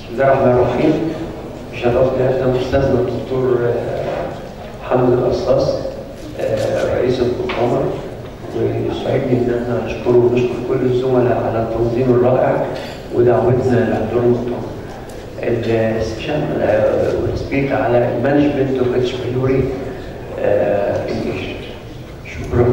بسم الله الرحمن الرحيم شرفت اهلا استاذنا الدكتور محمد القصاص رئيس المؤتمر ويسعدني ان احنا نشكره ونشكر كل الزملاء على التنظيم الرائع ودعوتنا لحضور المؤتمر. السيشن وسبيك على المانجمنت اوف اتش بيلوري ان ايجيبت. شكرا.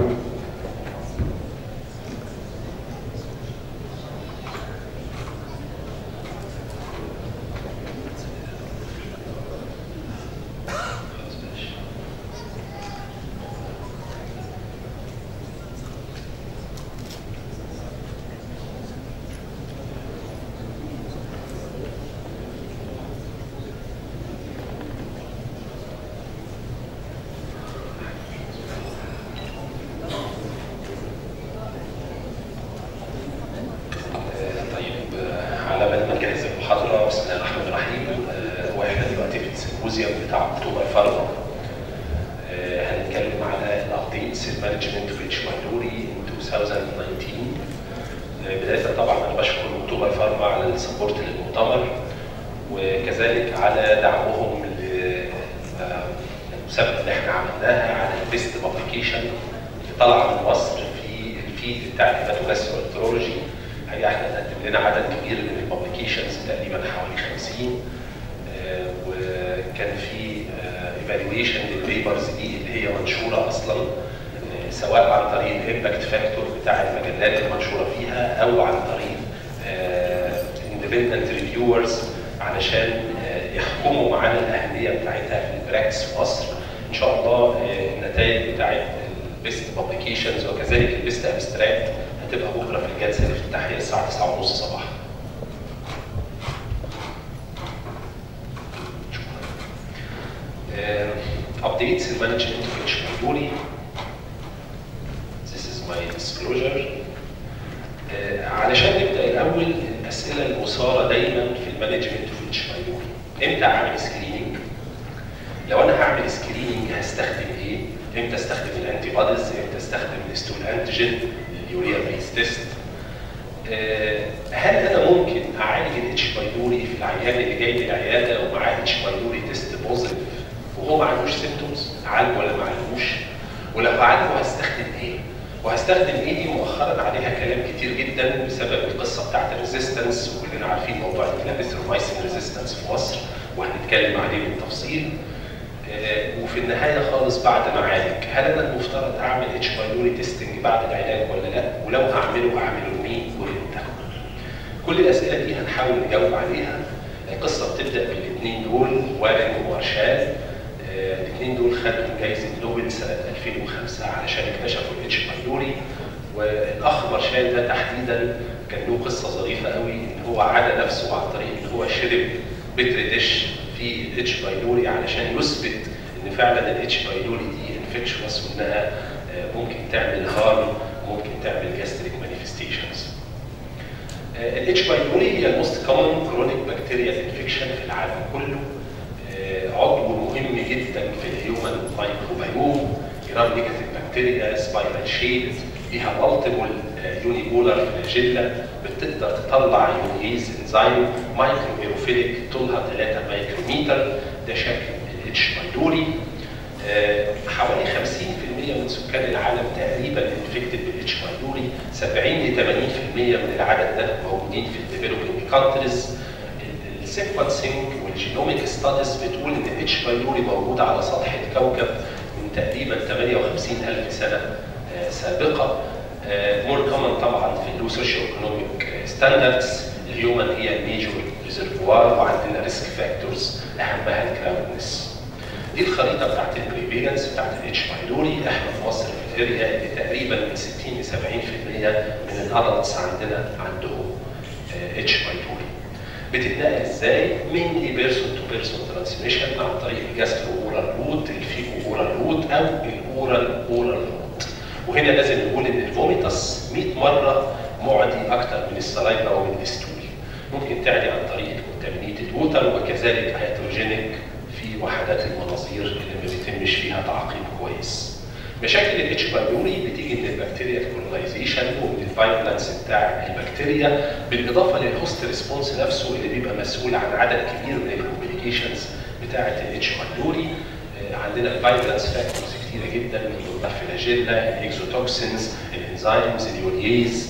مشاكل الاتش بايوري بتيجي من البكتيريا الكولونايزيشن ومن الفايبلانس بتاع البكتيريا بالاضافه للهوست ريسبونس نفسه اللي بيبقى مسؤول عن عدد كبير من الكومبليكيشنز بتاعه الاتش بايوري عندنا الفايبلانس فاكتورز كتيره جدا من الفلاجيلا الاكزوتوكسينز الانزيمز اليوريز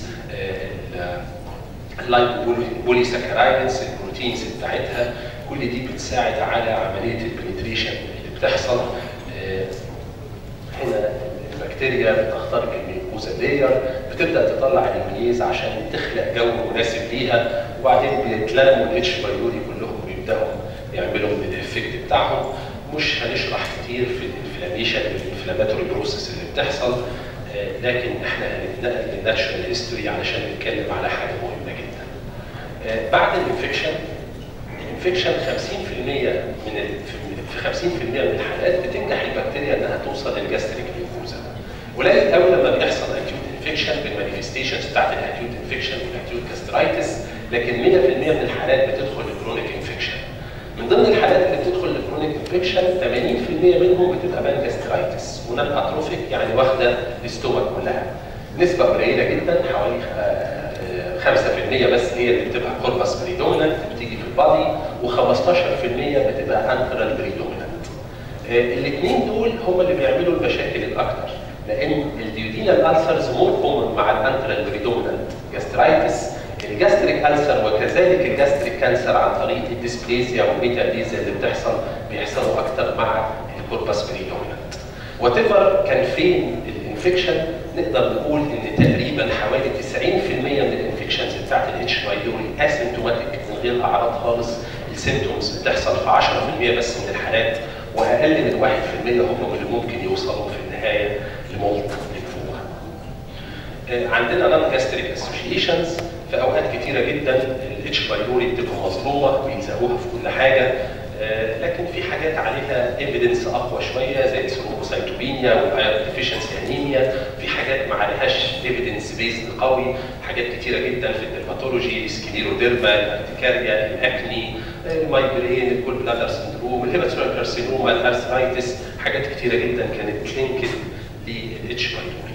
اللايبوليساكرايدز البروتينز بتاعتها كل دي بتساعد على عمليه البنتريشن اللي بتحصل هنا البكتيريا بتخترق الميكوزا لاير بتبدا تطلع اليونيز عشان تخلق جو مناسب ليها وبعدين بيتلموا الاتش بايوري كلهم بيبداوا يعملوا الافكت بتاعهم مش هنشرح كتير في الانفلاميشن والانفلاماتوري بروسيس اللي بتحصل لكن احنا هنتنقل للناتشورال هيستوري علشان نتكلم على حاجه مهمه جدا. بعد الانفكشن الانفكشن 50% من في 50% من الحالات بتنجح البكتيريا انها توصل للجاستريك ميوكوزا. قليل قوي لما بيحصل اكيوت انفكشن بالمانيفستيشنز بتاعت الاكيوت انفكشن والاكيوت جاسترايتس لكن 100% من الحالات بتدخل لكرونيك انفكشن. من ضمن الحالات اللي بتدخل لكرونيك انفكشن 80% منهم بتبقى بانجاسترايتس ونان اتروفيك يعني واخده الاستومك كلها. نسبه قليله جدا حوالي 5% بس هي اللي بتبقى كوربس بريدومينانت بتيجي في البادي و15% بتبقى انترال بريدومينانت. الاثنين دول هم اللي بيعملوا المشاكل الاكثر لان الديودينال السرز مور كومن مع الانترال بريدومينانت جاسترايتس الجاستريك ألسر وكذلك الجاستريك كانسر عن طريق الديسبليزيا والميتاليزيا اللي بتحصل بيحصلوا اكتر مع الكوربس بريدومينانت. وات ايفر كان فين الانفكشن نقدر نقول ان تقريبا حوالي 90% من الانفكشنز بتاعت الاتش بايوري اسيمتوماتيك من غير اعراض خالص السيمتومز بتحصل في 10% بس من الحالات واقل من 1% هم اللي ممكن يوصلوا في النهايه لمولت للفوق. عندنا نون جاستريك اسوشيشنز في اوقات كتيره جدا الاتش بايوري بتبقى مظلومه بيلزقوها في كل حاجه آه لكن في حاجات عليها ايفيدنس اقوى شويه زي الثرومبوسايتوبينيا والايرون ديفيشنسي انيميا في حاجات ما عليهاش ايفيدنس بيزد قوي حاجات كتيره جدا في الدرماتولوجي السكليروديرما الارتكاريا الاكني المايجرين الكول بلادر سندروم الهيباتورال كارسينوما الارثرايتس حاجات كتيره جدا كانت لينكد للاتش بايوري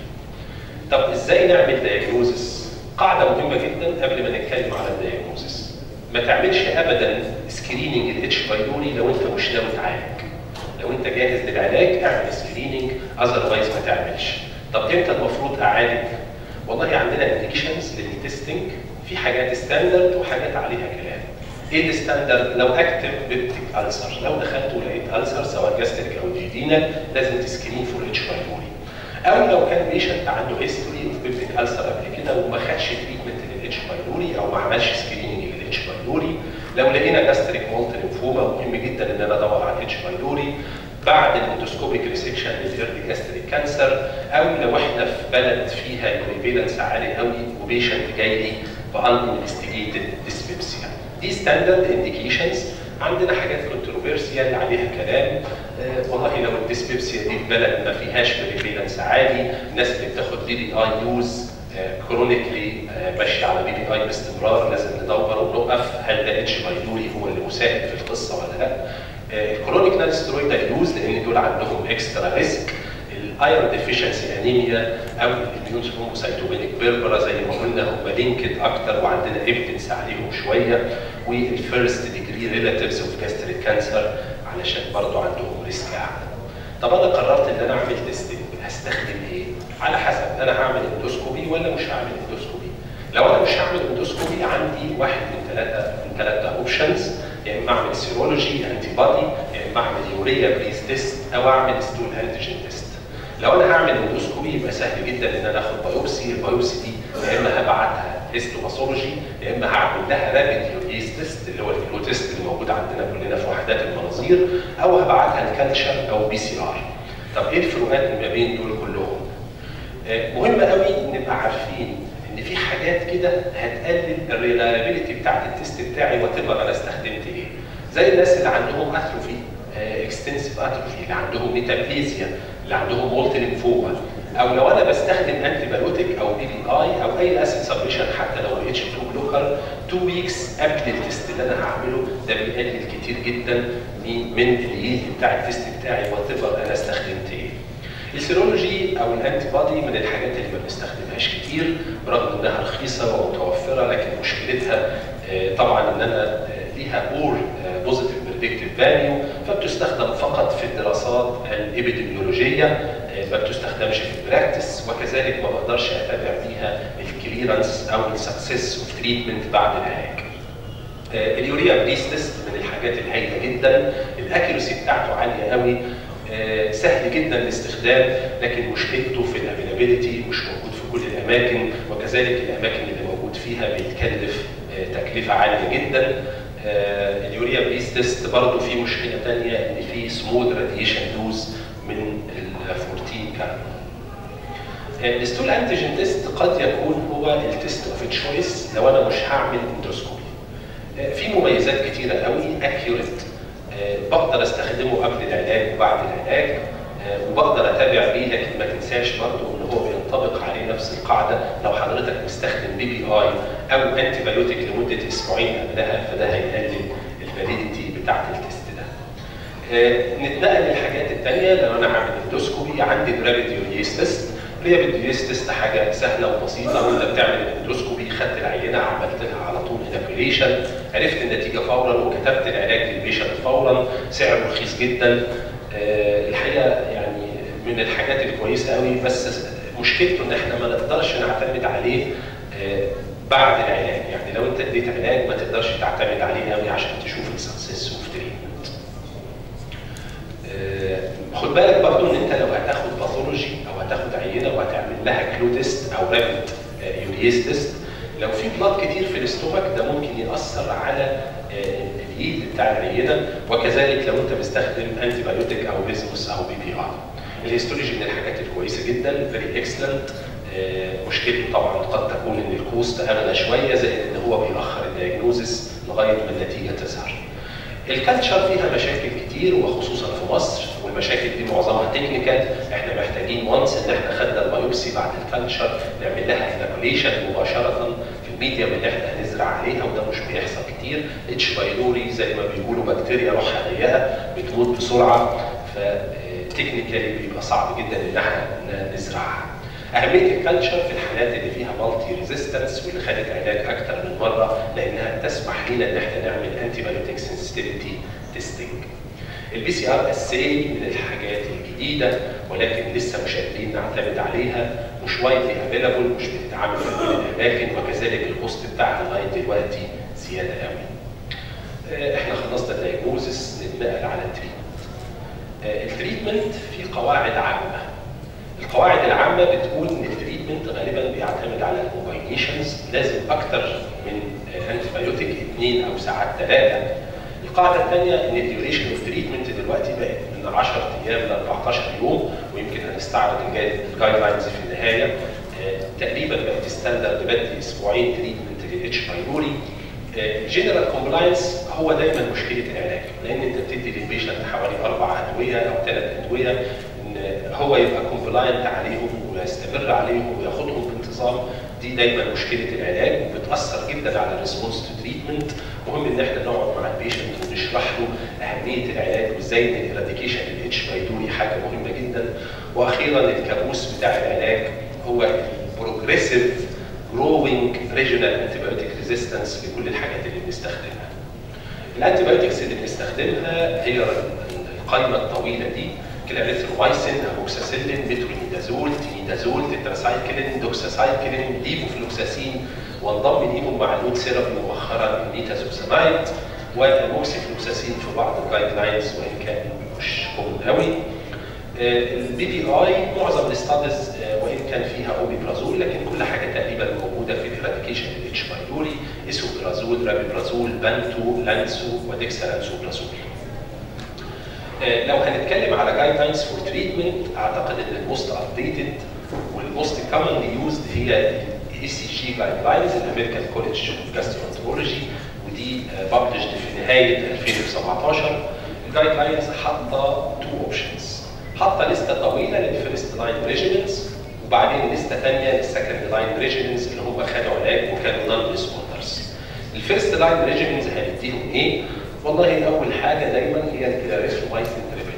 طب ازاي نعمل دايجنوزس قاعدة مهمة جدا قبل ما نتكلم على الدياجنوزس. ما تعملش ابدا سكريننج الاتش بايوري لو انت مش ناوي تعالج. لو انت جاهز للعلاج اعمل سكريننج اذروايز ما تعملش. طب امتى المفروض اعالج؟ والله عندنا انديكيشنز للتستنج في حاجات ستاندرد وحاجات عليها كلام. ايه الستاندرد؟ لو اكتب بيبتيك السر، لو دخلت ولقيت السر سواء جاستريك او ديودينال لازم تسكرين فور اتش بايوري. او لو كان بيشنت عنده هيستوري اوف بيبتيك السر قبل كده وما خدش تريتمنت للاتش بايوري او ما عملش سكريننج للاتش بايوري لو لقينا جاستريك مولت لينفوما مهم جدا ان انا ادور على الاتش بايوري بعد الاندوسكوبيك ريسكشن للايرلي جاستريك كانسر او لو احنا في بلد فيها البريفيلنس عالي قوي وبيشنت جاي لي بان انفستيجيتد ديسبيبسيا دي ستاندرد انديكيشنز عندنا حاجات كونتروفيرسيال عليها كلام آه والله لو الديسبيبسيا دي في بلد ما فيهاش بريفيلنس عالي الناس اللي بتاخد دي دي اي يوز كرونيكلي ماشيه على بي بي اي باستمرار لازم ندور ونوقف هل ده اتش بايلوري هو اللي مساعد في القصه ولا لا الكرونيك نال سترويد يوز لان دول عندهم اكسترا ريسك الايرون ديفيشنسي انيميا او الاميون ثرومبوسايتوبينيك بيربرا زي ما قلنا هم لينكد اكتر وعندنا ايفيدنس عليهم شويه والفيرست ديجري ريلاتيفز اوف جاستريك كانسر علشان برضه عندهم ريسك اعلى. طب انا قررت ان انا اعمل تيستنج هستخدم ايه؟ على حسب انا هعمل اندوسكوبي ولا مش هعمل اندوسكوبي. لو انا مش هعمل اندوسكوبي عندي واحد من ثلاثه من ثلاثه اوبشنز يا اما اعمل سيرولوجي انتي بادي يا اما اعمل يوريا بريز تيست او اعمل ستول انتيجين تيست. لو انا هعمل اندوسكوبي يبقى سهل جدا ان انا اخد بايوبسي، البايوبسي دي يا اما هبعتها هيستوباثولوجي يا اما هعمل لها رابيد يوريز تيست اللي هو الفلو تيست اللي موجود عندنا كلنا في وحدات المناظير او هبعتها الكالتشر او بي سي ار. طب ايه الفروقات ما بين دول كلهم؟ آه مهم قوي نبقى عارفين ان في حاجات كده هتقلل الريلابيلتي بتاعت التيست بتاعي وات انا استخدمت ايه. زي الناس اللي عندهم اتروفي اكستنسيف اتروفي اللي عندهم ميتابليزيا اللي عندهم مولت لينفوما او لو انا بستخدم انتي بايوتيك او بي بي اي او اي اسيد سبريشن حتى لو اتش 2 بلوكر 2 ويكس قبل التيست اللي انا هعمله ده بيقلل كتير جدا من اليلد بتاع التيست بتاعي وات انا استخدمت ايه. السيرولوجي او الانتي بادي من الحاجات اللي ما بنستخدمهاش كتير برغم انها رخيصه ومتوفره لكن مشكلتها آه، طبعا ان انا آه، ليها اور بوزيتيف بريدكتيف فاليو فبتستخدم فقط في الدراسات الابيديميولوجيه آه، ما بتستخدمش في البراكتس وكذلك ما بقدرش اتابع بيها الكليرنس او السكسس اوف تريتمنت بعد العلاج. آه، اليوريا بريس تيست من الحاجات الهائله جدا الاكيرسي بتاعته عاليه قوي آه، سهل جدا الاستخدام لكن مشكلته في الافيلابيلتي مش موجود في كل الاماكن وكذلك الاماكن اللي موجود فيها بيتكلف آه، تكلفه عاليه جدا آه، اليوريا بريس تيست برضه في مشكله ثانيه ان في سمول راديشن دوز من ال 14 كاربون الستول انتيجين تيست قد يكون هو التيست اوف تشويس لو انا مش هعمل اندروسكوبي في مميزات كتيرة قوي اكيوريت بقدر استخدمه قبل العلاج وبعد العلاج آه، وبقدر اتابع بيه لكن ما تنساش برضه ان هو بينطبق عليه نفس القاعده لو حضرتك مستخدم بي بي اي او انتي بايوتيك لمده اسبوعين قبلها فده هيقلل الفاليديتي بتاعت التيست ده. آه، نتنقل للحاجات الثانيه لو انا عامل اندوسكوبي عندي الرابيد يوريس تيست الرابيد يوريس تيست حاجه سهله وبسيطه وانت بتعمل الاندوسكوبي خدت العينه عملت لها على طول انابيوليشن عرفت النتيجه فورا وكتبت العلاج للبيشنت فورا سعره رخيص جدا آه، الحقيقه يعني من الحاجات الكويسه قوي بس مشكلته ان احنا ما نقدرش نعتمد عليه آه، بعد العلاج يعني لو انت اديت علاج ما تقدرش تعتمد عليه قوي عشان تشوف السكسس اوف تريتمنت خد بالك برضو ان انت لو هتاخد باثولوجي او هتاخد عينه وهتعمل لها كلو تيست او رابيد يوريز تيست لو في بلاد كتير في الاستومك ده ممكن ياثر على آه، الايد بتاع العينه وكذلك لو انت بتستخدم انتي بايوتيك او بيزموس او بي بي ار. الهيستولوجي من الحاجات الكويسه جدا فيري اكسلنت مشكلته طبعا قد تكون ان الكوست اغلى شويه زائد ان هو بيأخر الدياجنوزس لغايه ما النتيجه تظهر. الكالتشر فيها مشاكل كتير وخصوصا في مصر والمشاكل دي معظمها تكنيكال احنا محتاجين وانس ان احنا خدنا البيوبسي بعد الكالتشر نعمل لها انابوليشن مباشره في الميديم اللي احنا هنزرع عليها وده مش بيحصل كتير اتش بايلوري زي ما بيقولوا بكتيريا روحها ضيقه بتموت بسرعه فتكنيكالي بيبقى صعب جدا ان احنا نزرعها. اهميه الكالتشر في الحالات اللي فيها مالتي ريزيستنس واللي خدت علاج اكثر من مره لانها تسمح لنا ان احنا نعمل انتي بايوتيك سنسيتيفيتي تيستنج. البي سي ار اساي من الحاجات الجديده ولكن لسه مش قادرين نعتمد عليها مش وايدلي افيلابل مش بتتعامل في كل الاماكن وكذلك الكوست بتاعها لغايه دلوقتي زياده قوي. آه، احنا خلصنا الدايجنوزس نتنقل على التريتمنت. آه، التريتمنت في قواعد عامه. القواعد العامه بتقول ان التريتمنت غالبا بيعتمد على الكومباينيشنز لازم اكتر من انتي بايوتيك اثنين او ساعات ثلاثه. القاعده الثانيه ان الديوريشن اوف تريتمنت دلوقتي بقت من 10 ايام ل 14 يوم ويمكن هنستعرض الجايد لاينز في النهايه آه، تقريبا بقت ستاندرد بدي اسبوعين تريتمنت للاتش بايلوري الجنرال كومبلاينس هو دايما مشكله العلاج لان انت بتدي للبيشنت حوالي اربع ادويه او ثلاث ادويه ان هو يبقى كومبلاينت عليهم ويستمر عليهم وياخدهم بانتظام دي دايما مشكله العلاج وبتاثر جدا على الريسبونس تو تريتمنت مهم ان احنا نقعد مع البيشنت ونشرح له اهميه العلاج وازاي ان الاراديكيشن للاتش بايدوري حاجه مهمه جدا واخيرا الكابوس بتاع العلاج هو البروجريسيف جروينج ريجونال انتيبيوتيك ريزيستنس لكل الحاجات اللي بنستخدمها. الانتيبيوتكس اللي بنستخدمها هي القائمه الطويله دي كلاريثرومايسين اموكساسيلين مترونيدازول تينيدازول تتراسايكلين دوكساسايكلين ليفوفلوكساسين وانضم ليهم مع اللود ثيرابي مؤخرا النيتازوكسامايد والموكسيفلوكساسين في بعض الجايد لاينز وان كان مش كومن قوي. البي دي اي معظم الاستادز وان كان فيها اوميبرازول لكن كل حاجه تقريبا موجوده في الاراديكيشن الاتش بايلوري اسوبرازول رابيبرازول بانتو لانسو وديكسالانسوبرازول. لو هنتكلم على جايد لاينز فور تريتمنت اعتقد ان الموست ابديتد والموست كومنلي يوزد هي الاي سي جي جايد لاينز الامريكان كولج اوف جاسترونترولوجي ودي ببلشد في نهايه 2017 الجايد لاينز حاطه تو اوبشنز حاطه لسته طويله للفيرست لاين ريجيمنتس وبعدين لسته ثانيه للسكند لاين ريجيمنتس اللي هم خدوا علاج وكانوا نون ريسبوندرز. الفيرست لاين ريجيمنتس هنديهم ايه؟ والله اول حاجه دايما هي الكلاريثرومايسين تريبلين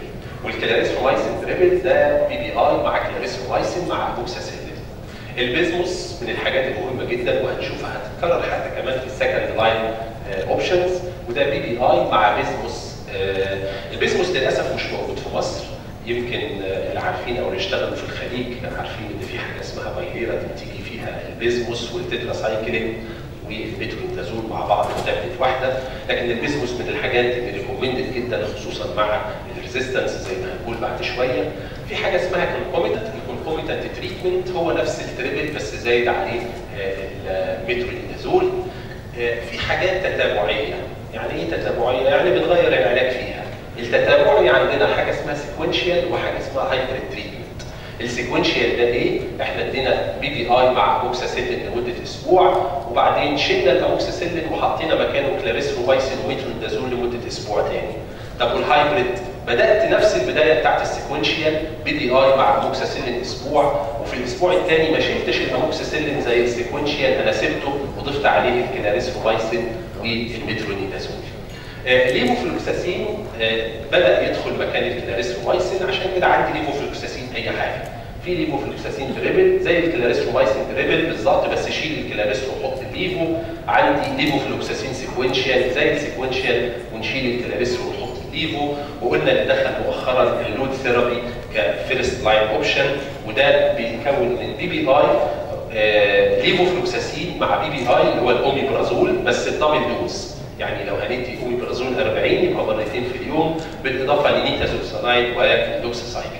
والكلاريسفومايسين تريبل ده بي بي اي مع كلاريسفومايسين مع بوكساسيلين البيزموس من الحاجات المهمه جدا وهنشوفها هتتكرر حتى كمان في السكند لاين اوبشنز وده بي بي اي مع بيزموس آه، البيزموس للاسف مش موجود في مصر يمكن آه، اللي عارفين او اللي اشتغلوا في الخليج عارفين ان في حاجه اسمها بايليرا بتيجي فيها البيزموس والتتراسايكلين والميترونيدازول مع بعض في تابلت واحده لكن البيزموس من الحاجات اللي ريكومندد جدا خصوصا مع الريزيستنس زي ما هنقول بعد شويه في حاجه اسمها كونكوميتنت الكونكوميتنت تريتمنت هو نفس التريبل بس زايد عليه آه، الميترونيدازول آه، في حاجات تتابعيه يعني ايه تتابعيه؟ يعني بنغير العلاج فيها التتابعي عندنا حاجه اسمها سيكونشال وحاجه اسمها هايبريد تريتمنت السيكونشال ده ايه؟ احنا ادينا بي بي اي مع اوكساسيلين لمده اسبوع وبعدين شلنا الاوكساسيلين وحطينا مكانه كلاريسروبايسين وميترونيدازول لمده اسبوع تاني. طب والهايبريد بدات نفس البدايه بتاعت السيكونشال بي بي اي مع اموكساسيلين اسبوع وفي الاسبوع الثاني ما شلتش الاموكساسيلين زي السيكونشال انا سبته وضفت عليه الكلاريسروبايسين والميترونيدازول. آه، ليفوفلوكساسين آه، بدا يدخل مكان الكلاريسرومايسين عشان كده عندي ليفوفلوكساسين اي حاجه في ليفوفلوكساسين دريبل زي الكلاريسرومايسين دريبل بالظبط بس شيل الكلاريسرو وحط الليفو عندي ليفوفلوكساسين سيكونشال زي السيكونشال ونشيل الكلاريسرو ونحط الليفو وقلنا اللي دخل مؤخرا اللود ثيرابي كفيرست لاين اوبشن وده بيتكون من بي بي اي آه، ليفوفلوكساسين مع بي بي اي اللي هو الاوميبرازول بس الدبل دوز يعني لو هندي اوميبرازول 40 يبقى مرتين في اليوم بالاضافه لنيتازوكسانايد ودوكساسايكلين.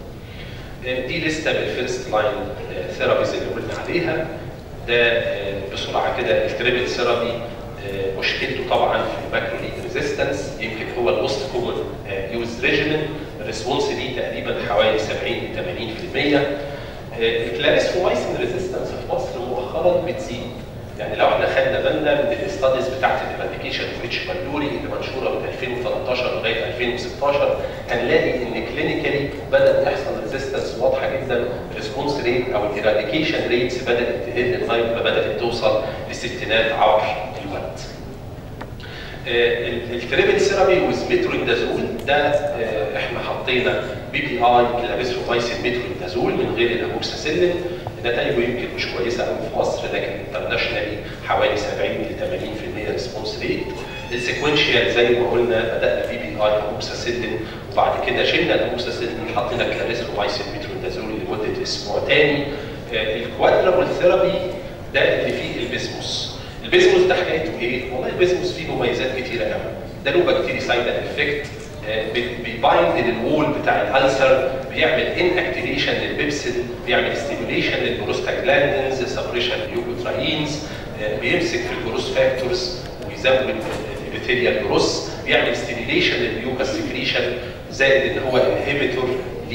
دي لسته بالفيرست لاين ثيرابيز اللي قلنا عليها ده آه، بسرعه كده التريبل ثيرابي آه، مشكلته طبعا في الماكرو ليد ريزيستنس يمكن هو الوسط كومن يوز ريجيمن الريسبونس دي تقريبا حوالي 70 80% الكلاريسفومايسين ريزيستنس في مصر مؤخرا بتزيد يعني لو احنا خدنا بالنا من الاستاديز بتاعت الاراديكيشن اوف اتش بايلوري اللي منشوره من 2013 لغايه 2016 هنلاقي ان كلينيكالي بدا يحصل ريزيستنس واضحه جدا ريسبونس ريت او الاراديكيشن ريتس بدات تقل لغايه ما بدات توصل لستينات عبر الوقت. آه، ال- التريبل ثيرابي ويز مترونيدازول ده آه، احنا حطينا بي بي اي كلاريسرومايسين مترونيدازول من غير الاموكساسيلين نتائجه يمكن مش كويسه قوي في مصر لكن انترناشونالي حوالي 70 ل 80% ريسبونس ريت السيكونشال زي ما قلنا بدانا بي بي اي اموكساسيلين وبعد كده شلنا الاموكساسيلين وحطينا كلاريسرومايسين مترونيدازول لمده اسبوع تاني آه، الكوادرابل ثيرابي ده اللي فيه البيزموس البيزموس ده حكايته ايه؟ والله البيزموس فيه مميزات كتيره قوي ده له بكتيريسايدال افكت بيبايند للوول بتاع الالسر بيعمل ان اكتيفيشن للبيبسين بيعمل ستيميوليشن للبروستاجلاندينز سبريشن لليوكوتراينز بيمسك في الجروس فاكتورز ويزود الابيثيليال جروس بيعمل ستيميوليشن للميوكاس سكريشن زائد ان هو انهبيتور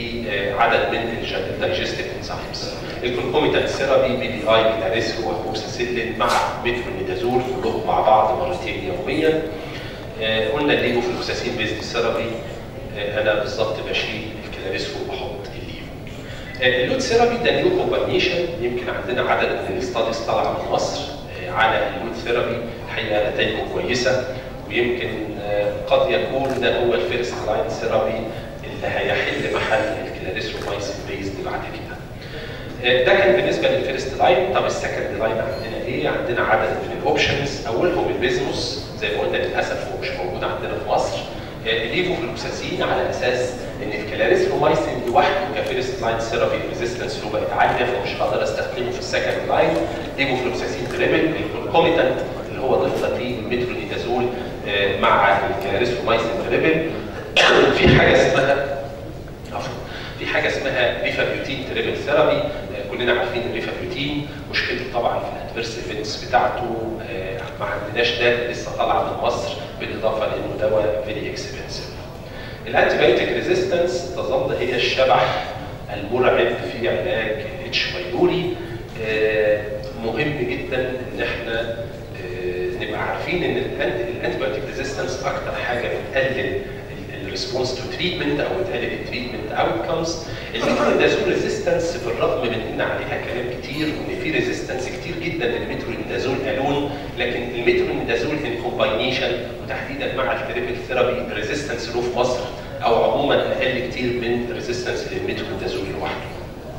لعدد من الدايجستيف انزيمز الكونكوميتانت ثيرابي بي بي اي كلاريسرو وكوكساسيلين مع مترونيدازول كلهم مع بعض مرتين يوميا آه، قلنا الليفوفلوكساسين بيزد ثيرابي آه، انا بالظبط بشيل الكلاريسرو وبحط الليفو آه، اللود ثيرابي ده نيو كومبانيشن يمكن عندنا عدد من الستاديز طالعه من مصر آه، على اللود ثيرابي الحقيقه نتائجه كويسه ويمكن آه، قد يكون ده هو الفيرست لاين ثيرابي اللي هيحل محل الكلاريسرومايسين بيزد بعد كده. آه، ده كان بالنسبه للفيرست لاين طب السكند لاين عندنا ايه؟ عندنا عدد من الاوبشنز اولهم البيزموس زي ما قلنا للاسف هو مش موجود عندنا في مصر آه، الليفوفلوكساسين على اساس ان الكلاريسرومايسين لوحده كفيرست لاين ثيرابي ريزيستنس له بقت عاليه فمش هقدر استخدمه في السكند لاين ليفوفلوكساسين تريبل الكونكوميتنت اللي هو ضفه فيه المترونيدازول آه، مع الكلاريسرومايسين تريبل في حاجه اسمها عفوا في حاجه اسمها ريفابيوتين تريبل ثيرابي كلنا عارفين الريفابيوتين مشكلته طبعا في الادفيرس ايفنتس بتاعته آه، ما عندناش داتا لسه طالعه من مصر بالاضافه لانه دواء فيري اكسبنسيف. الانتي بايوتيك ريزيستنس تظل هي الشبح المرعب في علاج الاتش بايلوري آه، مهم جدا ان احنا آه، نبقى عارفين ان الانتي بايوتيك ريزيستنس اكتر حاجه بتقلل الريسبونس تو تريتمنت او بتقلل التريتمنت اوتكمز الميترونيدازول ريزيستنس بالرغم من ان عليها كلام كتير وان في ريزيستنس كتير جدا للميترونيدازول الون لكن الميترونيدازول ان كومباينيشن وتحديدا مع التريبل ثيرابي ريزيستنس له في مصر او عموما اقل كتير من ريزيستنس للميترونيدازول لوحده.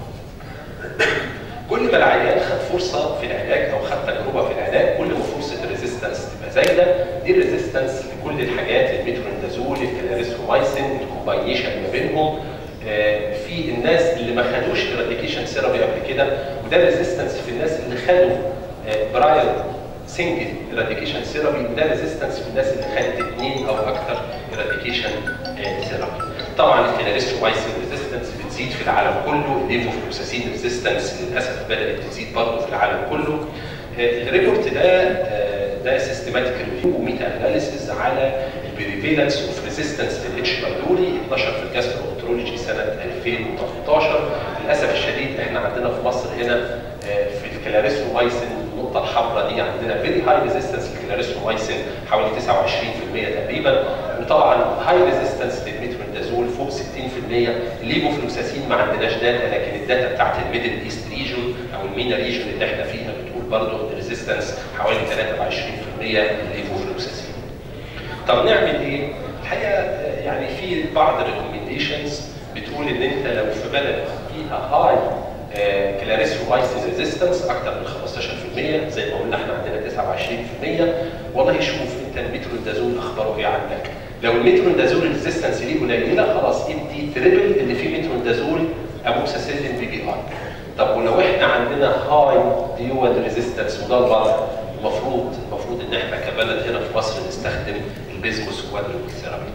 كل ما العيان خد فرصه في العلاج او خد تجربه في العلاج كل ما فرصه الريزيستنس تبقى زايده دي الريزيستنس لكل الحاجات الميترونيدازول الكلاريسومايسين الكومباينيشن ما بينهم آه، في الناس اللي ما خدوش ايراديكيشن ثيرابي قبل كده وده ريزيستنس في الناس اللي خدوا براير سنجل ايراديكيشن ثيرابي وده ريزيستنس في الناس اللي خدت اثنين او اكثر ايراديكيشن ثيرابي طبعا الكلاريسومايسين ريزيستنس بتزيد في العالم كله الليفوفلوكساسين ريزيستنس للاسف بدات تزيد برضه في العالم كله آه، الريبورت ده آه، ده سيستماتيك ريفيو وميتا اناليسيز على البريفيلنس اوف ريزيستنس للاتش بايلوري اتنشر في الجاستروانترولوجي سنه 2013 للاسف الشديد احنا عندنا في مصر هنا آه، في الكلاريسومايسين النقطه الحمراء دي عندنا فيري هاي ريزيستنس للكلاريسومايسين حوالي 29% تقريبا وطبعا هاي ريزيستنس للميترونيدازول فوق 60% الليفوفلوكساسين ما عندناش داتا لكن الداتا بتاعت الميدل ايست ريجون او المينا ريجون اللي احنا فيها بتقول برضه الريزيستنس حوالي 23% للليفوفلوكساسين. طب نعمل ايه؟ الحقيقه آه، يعني في بعض الريكومنديشنز بتقول ان انت لو في بلد فيها هاي كلاريسومايسين ريزيستنس اكثر من 15% زي ما قلنا احنا عندنا 29% والله شوف انت الميترونيدازول اخباره ايه عندك لو الميترونيدازول ريزيستنس ليه قليله خلاص ادي تريبل اللي فيه ميترونيدازول اموكساسيلين بي بي اي طب ولو احنا عندنا هاي ديول ريزيستنس وده الوضع المفروض المفروض ان احنا كبلد هنا في مصر نستخدم البيزموس كوادريبل ثيرابي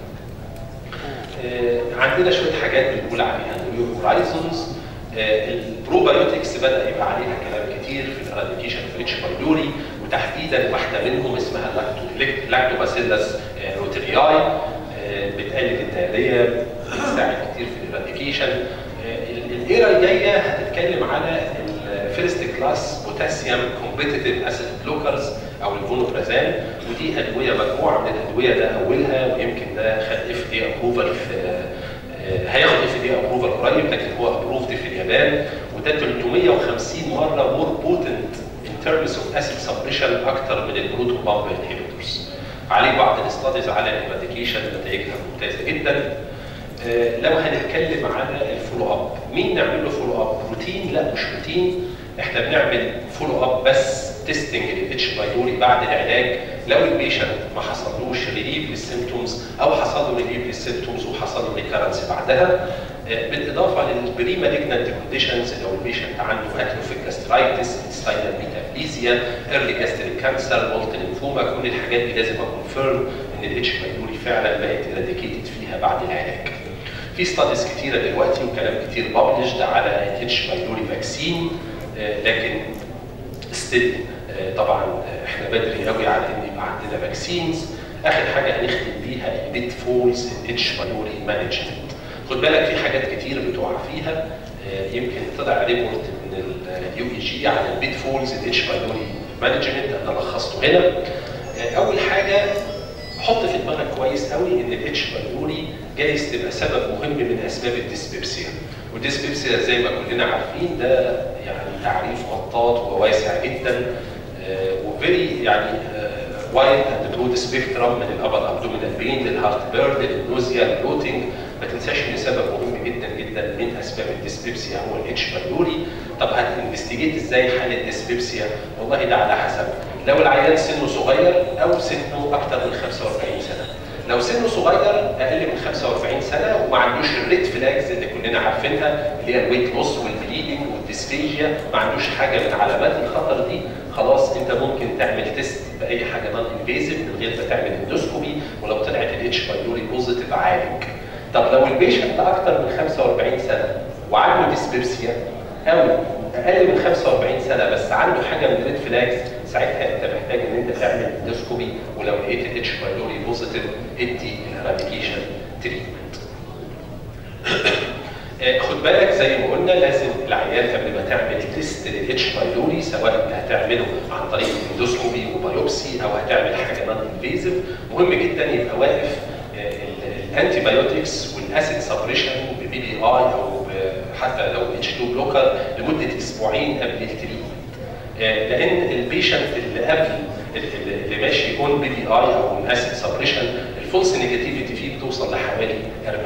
آه، عندنا شويه حاجات بنقول عليها نيو هورايزونز البروبايوتكس بدا يبقى عليها كلام كتير في الاراديكيشن في اتش بايلوري وتحديدا واحده منهم اسمها لاكتو- لاكتوباسيلس آه، روترياي آه، بتقلل الدهريه بتساعد كتير في الاراديكيشن الايرا الجايه هتتكلم على الفيرست كلاس بوتاسيوم كومبيتيتيف اسيد بلوكرز او الفونوبرازان ودي ادويه مجموعه من الادويه ده اولها ويمكن ده خد اف دي ابروفال في آه، هياخد اف دي ابروفال قريب لكن هو ابروفد في اليابان وده 350 مره مور بوتنت ان ترمز اوف اسيد سبريشن اكتر من البروتون بامب انهبيتورز عليه بعض الاستاديز على الاراديكيشن نتائجها ممتازه جدا آه، لو هنتكلم على الفولو اب مين نعمل له فولو اب روتين لا مش روتين احنا بنعمل فولو اب بس تيستنج للاتش بايلوري بعد العلاج لو البيشنت ما حصلوش ريليف للسيمتومز او حصل له ريليف للسيمتومز وحصل له ريكارنس بعدها آه، بالاضافه للبري مالجنانت كونديشنز لو البيشنت عنده اتروفيك جاسترايتس ستاينال ميتافليزيا ايرلي جاستريك كانسر مولتن لينفوما كل الحاجات دي لازم اكونفيرم ان الاتش بايلوري فعلا بقت اراديكيتد فيها بعد العلاج. في ستاديز كتيره دلوقتي وكلام كتير ببلشد على الاتش بايلوري فاكسين آه، لكن ستيل طبعا آه، احنا بدري قوي على ان يبقى عندنا فاكسينز اخر حاجه هنختم بيها البيت فولز الاتش بايلوري مانجمنت خد بالك في حاجات كتير بتقع فيها آه، يمكن طلع ريبورت من اليو اي جي على البيت فولز الاتش بايلوري مانجمنت انا لخصته هنا آه، اول حاجه حط في دماغك كويس قوي ان الاتش بايلوري جايز تبقى سبب مهم من اسباب الديسبيبسيا والديسبيبسيا زي ما كلنا عارفين ده يعني تعريف مطاط وواسع جدا وفيري يعني وايد اند برود سبيكترم من الابر ابدومينال بين للهارت بيرن للنوزيا للبلوتنج ما تنساش ان سبب مهم جدا جدا من اسباب الديسبيبسيا هو الاتش بايلوري طب هتنفستيجيت ازاي حاله الديسبيبسيا والله ده على حسب لو العيان سنه صغير او سنه اكثر من 45 سنه لو سنه صغير اقل من 45 سنه وما عندوش الريد فلاجز اللي كلنا عارفينها اللي هي الويت لوس والبليدنج والديسفيجيا ما عندوش حاجه من علامات الخطر دي خلاص انت ممكن تعمل تيست باي حاجه نون انفيزيف من غير ما تعمل اندوسكوبي ولو طلعت الاتش بايلوري بوزيتيف عالج طب لو البيشنت اكتر من 45 سنه وعنده ديسبيبسيا او اقل من 45 سنه بس عنده حاجه من الريد فلاجز ساعتها انت محتاج ان انت تعمل اندوسكوبي ولو لقيت الاتش بايلوري بوزيتيف ادي الراديكيشن تريتمنت. خد بالك زي ما قلنا لازم العيان قبل ما تعمل تيست للاتش بايلوري سواء هتعمله عن طريق اندوسكوبي وبايوبسي او هتعمل حاجه نون انفيزيف مهم جدا يبقى واقف الانتي بايوتكس والاسيد سبريشن ببي بي اي او حتى لو اتش 2 بلوكر لمده اسبوعين قبل التريتمنت. لان البيشنت اللي قبل اللي ماشي اون بي دي اي او اسيد سبريشن الفولس نيجاتيفيتي فيه بتوصل لحوالي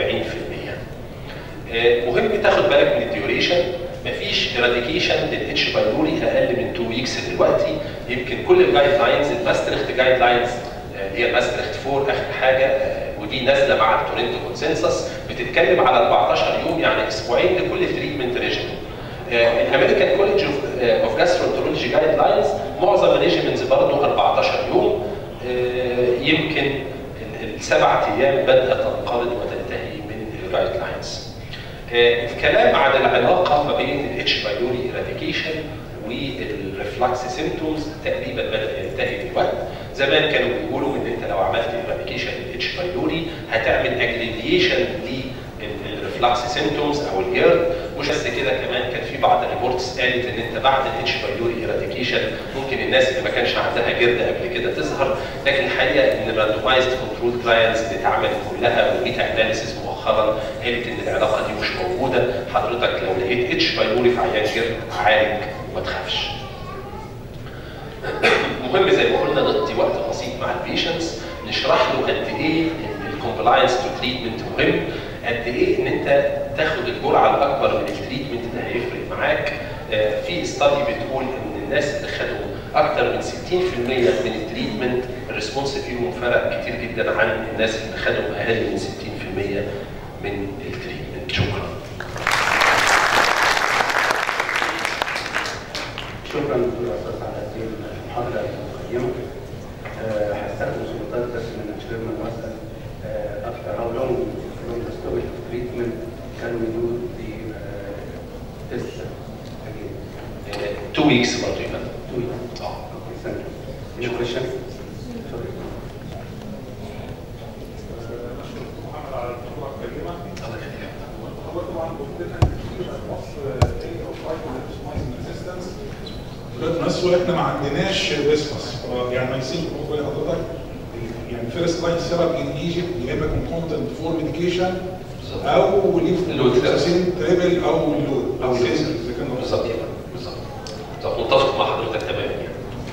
40% آه، مهم تاخد بالك من الديوريشن مفيش اراديكيشن للاتش بايلوري اقل من 2 ويكس دلوقتي يمكن كل الجايد لاينز الماستريخت جايد لاينز اللي هي الماستريخت 4 اخر حاجه آه، ودي نازله مع التورنتو كونسنسس بتتكلم على 14 يوم يعني اسبوعين لكل تريتمنت ريجيم الامريكان كولج اوف جاسترونتولوجي جايد لاينز معظم الريجيمنز برضه 14 يوم آه، يمكن ال- السبع ايام بدات تنقرض وتنتهي من الجايد لاينز. الكلام عن العلاقه ما بين الاتش بايوري اراديكيشن والريفلكس سيمتومز تقريبا بدا ينتهي دلوقتي زمان كانوا بيقولوا ان انت لو عملت اراديكيشن للاتش بايوري هتعمل اجريديشن للريفلكس سيمتومز او الجيرد مش بس كده كمان كان في بعض الريبورتس قالت ان انت بعد الاتش بايوري اراديكيشن ممكن الناس اللي ما كانش عندها جرد قبل كده تظهر لكن الحقيقه ان الراندومايزد كنترول ترايلز اللي اتعملت كلها والميتا اناليسيس مؤخرا قالت ان العلاقه دي مش موجوده حضرتك لو لقيت اتش بايوري في عيان جرد عالج وما تخافش. مهم زي ما قلنا نقضي وقت بسيط مع البيشنتس نشرح له قد ايه الكومبلاينس تو تريتمنت مهم قد ايه ان انت تاخد الجرعه الاكبر من التريتمنت ده هيفرق معاك آه، في استادي بتقول ان الناس اللي خدوا اكتر من 60% من التريتمنت الريسبونس فيهم فرق كتير جدا عن الناس اللي خدوا اقل من 60% من التريتمنت شكرا شكرا دكتور اساس على هذه المحاضره القيمه آه، هستخدم سلطات بس من الشيرمان واسال uh, after how long from the stoppage of treatment can we do the uh, test again? تو ويكس برضه يبقى Two weeks. اه Okay, thank you. Any question? Sorry. محمد على الدكتوره الكريمه الله يخليك هو طبعا قلت كتير اشخاص ايه او ريزيستنس دلوقتي بس احنا ما عندناش ريسبس يعني ما يصير بقول لحضرتك يعني فيرست لاين ثيرابي ان ايجيبت يا اما كونتنت فور ميديكيشن او ليف اللود ثيرابي. تريبل او اللود او ليزر اذا كان بالظبط بالظبط بالظبط متفق مع حضرتك تماما يعني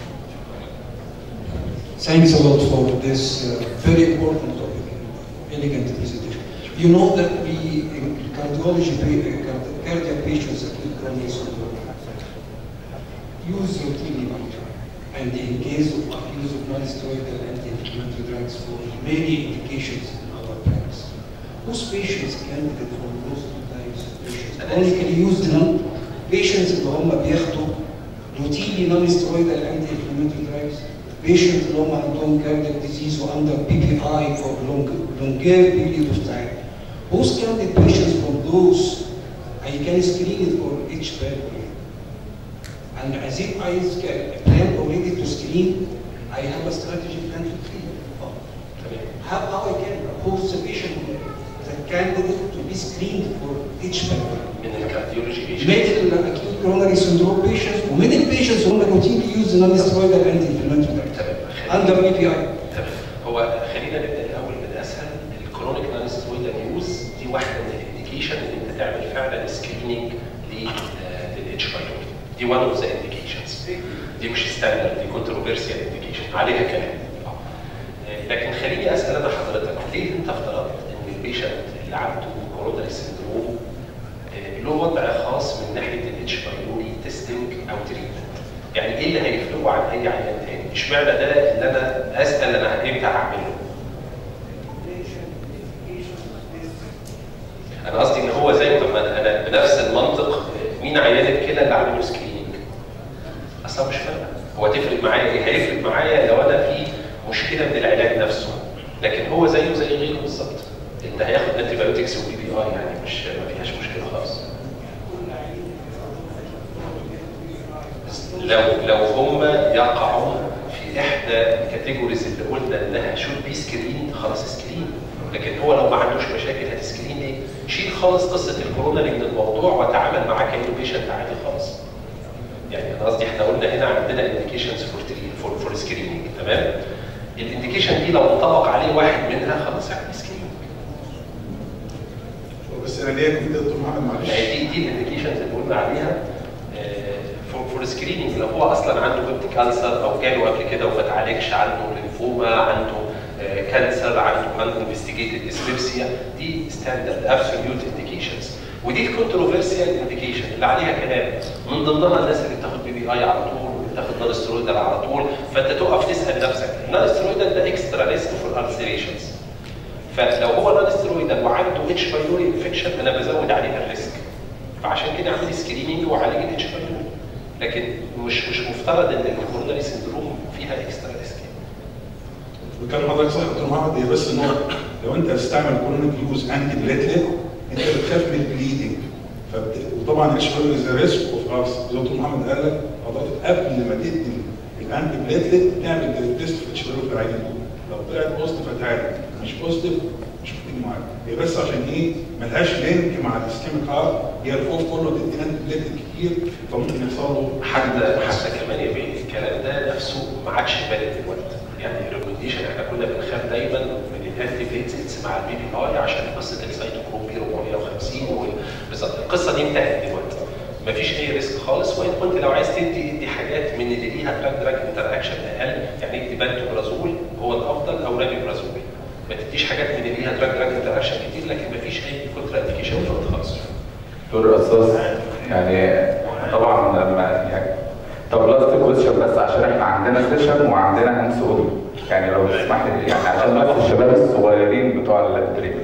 Thanks a lot for this uh, very important topic, elegant presentation. You know that we, in cardiology, pa- uh, card- cardiac patients acute coronary syndrome use routinely monitor. And in case of use of non-steroidal anti-inflammatory drugs for many indications in our practice. Those patients candidate for those two types of patients. Only can use non patients اللي هم بياخدوا routinely non-steroidal anti-inflammatory drugs patients اللي هم عندهم cardiac disease وunder PPI for long, longer period of time. Those candidate patients from those, I can screen it for each pathway. And as if I sca- plan already to screen, I have a strategy plan to treat. تمام How, how I can propose the patient, the candidate to be screened for each pathway. من الكارديولوجي بيشن medical acute coronary syndrome patients ومن patients هم routinely use non-steroidal anti-inflammatory drugs تمام under خلينا PPI. تمام هو خلينا نبدا الاول بالاسهل الكرونيك نون سترويدال يوز دي واحده من الانديكيشن ان انت تعمل فعلا سكريننج للاتش بايلوري دي وان اوف ذا انديكيشنز دي مش ستاندرد دي كونتروفيرسيال انديكيشن عليها كلام آه، لكن خليني اسال انا حضرتك ليه انت افترضت ان البيشنت اللي عنده كوروناري سندروم آه، له وضع خاص من ناحيه الاتش بايلوري تيستنج او تريتمنت يعني ايه اللي هيفرقه عن اي عيان تاني؟ اشمعنى ده اللي انا اسال انا امتى هعمله؟ انا قصدي ان هو زي طب ما انا أنا بنفس المنطق مين عيان الكلى اللي عامل له سكريننج؟ اصلا مش فارقه هو تفرق معايا ايه؟ هيفرق معايا لو انا في مشكله من العلاج نفسه لكن هو زيه زي غيره بالظبط انت هياخد انتي بايوتكس وبي بي اي يعني مش ما فيهاش مشكله خالص لو لو هم يقعوا في احدى الكاتيجوريز اللي قلنا انها شود بي سكرين خلاص سكرين لكن هو لو ما عندوش مشاكل هتسكرين ليه؟ شيل خالص قصه الكوروناري من الموضوع وتعامل معاه كانه بيشنت عادي خالص. يعني انا قصدي احنا قلنا هنا عندنا انديكيشنز فور فور فور سكريننج تمام؟ الانديكيشن دي لو انطبق عليه واحد منها خلاص اعمل سكريننج. بس انا ليا كنت دكتور محمد معلش يعني دي دي الانديكيشنز اللي قلنا عليها فور فور سكريننج لو هو اصلا عنده بيبتيك كانسر او جاله قبل كده وما اتعالجش عنده لينفوما عنده كانسر عنده انفستيجيتد ديسبيبسيا دي ستاندرد ابسوليوت انديكيشنز ودي الكونتروفيرسيال انديكيشن اللي عليها كلام من ضمنها الناس اللي بتاخد بي بي اي على طول وبتاخد نون سترويدال على طول فانت تقف تسال نفسك النون سترويدال ده اكسترا ريسك فور السيريشنز فلو هو نون سترويدال وعنده اتش بايلوري انفكشن انا بزود عليه الريسك فعشان كده اعمل سكريننج وعالج الاتش بايلوري لكن مش مش مفترض ان الكوروناري سندروم فيها اكسترا ريسك وكان حضرتك صح يا دكتور محمد هي بس انه لو انت هتستعمل كورونيك يوز انتي بليتلت انت بتخاف من البليدنج فبت... وطبعا اتش ال از ريسك اوف ارس زي دكتور محمد قال لك حضرتك قبل ما تدي الانتي بليتلت تعمل تيست في اتش ال في العيان دول لو طلعت بوزيتيف هتعالج مش بوزيتيف مش محتاج معالج هي بس عشان ايه ملهاش لينك مع الاسكيميك هارت هي الخوف كله تدي انتي بليتلت كتير فممكن يحصل له حتى حتى كمان يا بيه الكلام ده نفسه ما عادش بارد دلوقتي يعني الريكومنديشن احنا كنا بنخاف دايما من الانتي بليتلتس مع البي بي اي عشان قصه السيتوكروم بي 450 وال- بالظبط القصه دي انتهت دلوقتي مفيش اي ريسك خالص وان كنت لو عايز تدي ادي حاجات من اللي ليها دراج دراج انتر اكشن اقل يعني ادي بانتوبرازول هو الافضل او رابيبرازول ما تديش حاجات من اللي ليها دراج دراج انتر اكشن كتير لكن مفيش اي كونترا انديكيشن خالص دكتور اساس يعني طبعا لما يعني طب لاست كويشن بس عشان احنا عندنا سيشن وعندنا هاند اوديو يعني لو تسمح لي يعني عشان بس الشباب الصغيرين بتوع البريك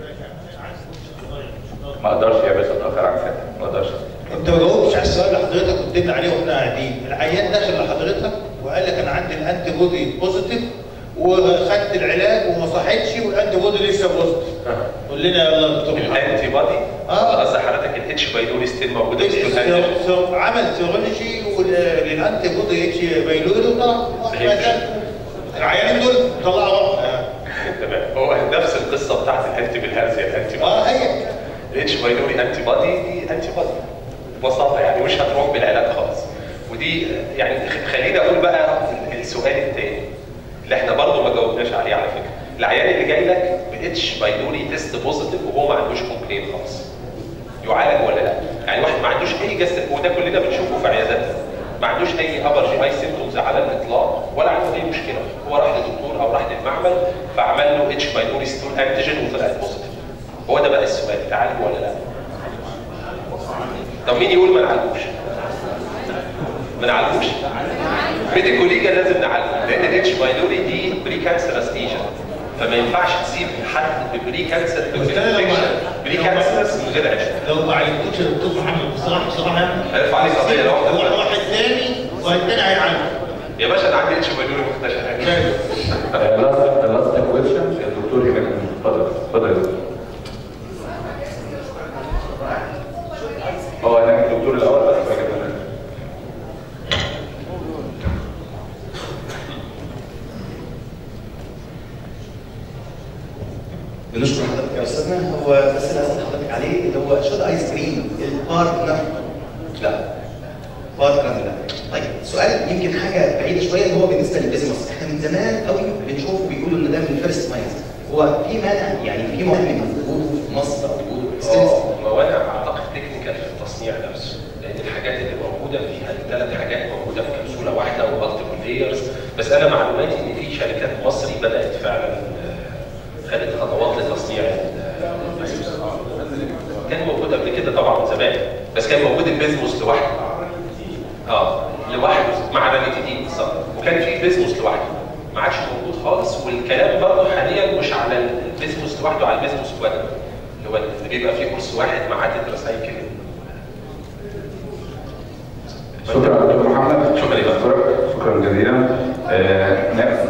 ما اقدرش يا باشا اتاخر عن ساعه ما اقدرش انت ما جاوبتش على السؤال اللي حضرتك قلت لنا عليه واحنا قاعدين العيان داخل لحضرتك وقال لك انا عندي الانتي بودي بوزيتيف وخدت العلاج وما صحتش والانتي بودي لسه بوزيتيف قول لنا يلا يا دكتور محمد الانتي بادي آه. قصدي حضرتك الاتش بايلوري ستيل موجوده في الانتي سير- سير- عمل سيرولوجي للانتي بودي اتش بايلوري وطلع العيانين دول طلعوا واحده تمام هو نفس القصه بتاعت الانتي بالهرزه الانتي بادي اه هي الاتش بايلوري انتي بادي دي انتي بادي ببساطه يعني مش هتروح بالعلاج خالص ودي يعني خ- خليني اقول بقى السؤال الثاني اللي احنا برضو ما جاوبناش عليه على فكره العيان اللي جاي لك باتش بايلوري تيست بوزيتيف وهو ما عندوش كومبلين خالص يعالج ولا لا؟ يعني واحد ما عندوش اي جست وده كلنا بنشوفه في عياداتنا ما عندوش اي ابر جي اي سيمتومز على الاطلاق ولا عنده اي مشكله هو راح لدكتور او راح للمعمل فعمل له اتش بايلوري ستول انتيجين وطلعت بوزيتيف هو ده بقى السؤال تعالج ولا لا؟ طب مين يقول ما نعالجوش؟ ما نعالجوش؟ ميديكو ليجا لازم نعالجه لان الاتش بايلوري دي بري كانسرس ليجن فما ينفعش تسيب حد ببري كانسر بس أنا لو ما- بري كانسرس من غير علاج لو ما عالجتوش يا دكتور محمد بصراحه بصراحه يعني هيرفع عليه قضيه لو هو واحد واحد تاني والتاني هيعالج يا باشا انا عندي اتش بايلوري ما خدناش حاجه لاست لاست كويشن الدكتور هناك اتفضل اتفضل يا دكتور هو هناك الدكتور الاول بس بعد كده أنا. بنشكر حضرتك يا استاذنا هو بس اللي اسال حضرتك عليه اللي هو شود ايس كريم البارتنر لا بارتنر لا طيب سؤال يمكن حاجه بعيده شويه اللي هو بالنسبه للبيزنس احنا من زمان قوي بنشوف بيقولوا ان ده من فيرست مايند هو في مانع يعني في مهم من وجوده في مصر او وجوده في ستيلز اه موانع اعتقد تكنيكال في التصنيع نفسه لان الحاجات اللي موجوده فيها الثلاث حاجات موجوده في كبسوله واحده ومالتيبل لايرز بس انا معلوماتي ان في شركات مصري بدات فعلا آه، خدت خطوات لتصنيع ال- البيزموس كان موجود قبل كده طبعا من زمان بس كان موجود البيزموس لوحده اه لوحده مع الريتيدين بالظبط وكان في بيزموس لوحده ما عادش موجود خالص والكلام برضه حاليا مش على البيزموس لوحده على البيزموس وان اللي هو اللي بيبقى فيه قرص واحد مع تتراسايكل شكرا دكتور محمد شكرا يا دكتور. شكرا جزيلا آه، نفس